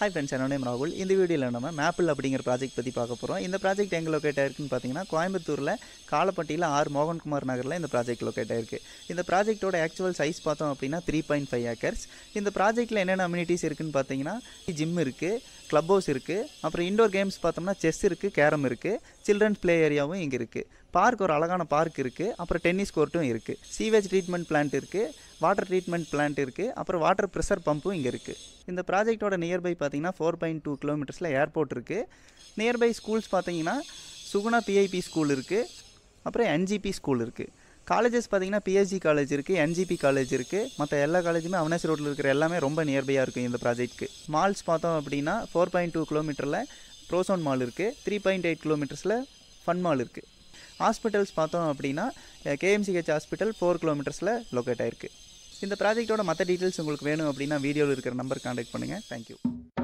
hi friends என்னோட name ராகுல் இந்த வீடியோவில் நம்ம மேப்பிள் அப்படிங்கிற ப்ராஜெக்ட் பற்றி பார்க்க போகிறோம் இந்த ப்ராஜெக்ட் எங்கே லொக்கேட் ஆயிருக்குன்னு பார்த்தீங்கன்னா கோயம்புத்தூரில் காலப்பட்டியில் ஆர் மோகன்குமார் நகரில் இந்த ப்ராஜெக்ட் லொக்கேட் ஆயிருக்கு இந்த ப்ராஜெக்ட்டோட ஆக்சுவல் சைஸ் பார்த்தோம் அப்படின்னா த்ரீ பாயிண்ட் ஃபைவ் ஏக்கர்ஸ் இந்த ப்ராஜெக்ட்டில் என்னென்ன அம்யூனிட்டிஸ் இருக்குன்னு பார்த்தீங்கன்னா ஜிம் இருக்குது க்ளப் ஹவுஸ் இருக்குது அப்புறம் இண்டோர் கேம்ஸ் பார்த்தோம்னா செஸ் இருக்குது கேரம் இருக்குது சில்ட்ரன்ஸ் ப்ளே ஏரியாவும் இங்கே இருக்குது பார்க் ஒரு அழகான பார்க் இருக்குது அப்புறம் டென்னிஸ் கோர்ட்டும் இருக்குது சீவேஜ் ட்ரீட்மெண்ட் பிளான்ட் இருக்குது வாட்டர் ட்ரீட்மெண்ட் பிளான்ட் இருக்குது அப்புறம் வாட்டர் ப்ரெஷர் பம்பும் இங்கே இருக்குது இந்த ப்ராஜெக்ட்டோட நியர்பை பார்த்தீங்கன்னா ஃபோர் பாயிண்ட் டூ கிலோமீட்டர்ஸில் ஏர்போர்ட் இருக்குது நியர்பை ஸ்கூல்ஸ் பார்த்தீங்கன்னா சுகுணா பிஐபி ஸ்கூல் இருக்குது அப்புறம் என்ஜிபி ஸ்கூல் இருக்குது காலேஜஸ் பார்த்தீங்கன்னா பிஎஸ்ஜி காலேஜ் இருக்குது என்ஜிபி காலேஜ் இருக்குது மற்ற எல்லா காலேஜுமே அவனாசி ரோட்டில் இருக்கிற எல்லாமே ரொம்ப நியர்பையாக இருக்கும் இந்த ப்ராஜெக்ட்க்கு மால்ஸ் பார்த்தோம் அப்படின்னா ஃபோர் பாயிண்ட் டூ கிலோமீட்டரில் ப்ரோசோன் மால் இருக்குது த்ரீ பாயிண்ட் எயிட் கிலோமீட்டர்ஸில் ஃபன் மால் இருக்குது ஹாஸ்பிட்டல்ஸ் பார்த்தோம் அப்படின்னா கேஎம்சிஹெச் ஹாஸ்பிட்டல் ஃபோர் கிலோமீட்டர்ஸில் லொக்கேட் ஆயிருக்கு இந்த ப்ராஜெக்ட்டோட மற்ற டீட்டெயில்ஸ் உங்களுக்கு வேணும் அப்படின்னா வீடியோவில் இருக்கிற நம்பர் கான்டாக்ட் பண்ணுங்கள் தேங்க்யூ